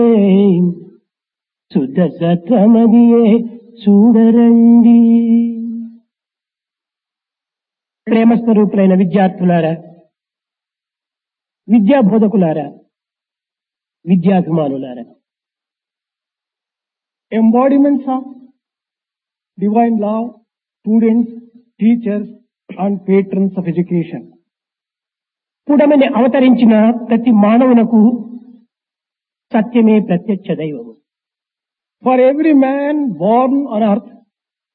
శుద్ధ సత్వమదియే చూడరండి ప్రేమస్వరూపులైన విద్యార్థులారా విద్యా బోధకులారా విద్యాభిమానులారా embodiments of divine love, students, teachers, and patrons of education. పుడమని అవతరించిన ప్రతి మానవునకు సత్యమే ప్రత్యక్ష దైవము For every man born on earth,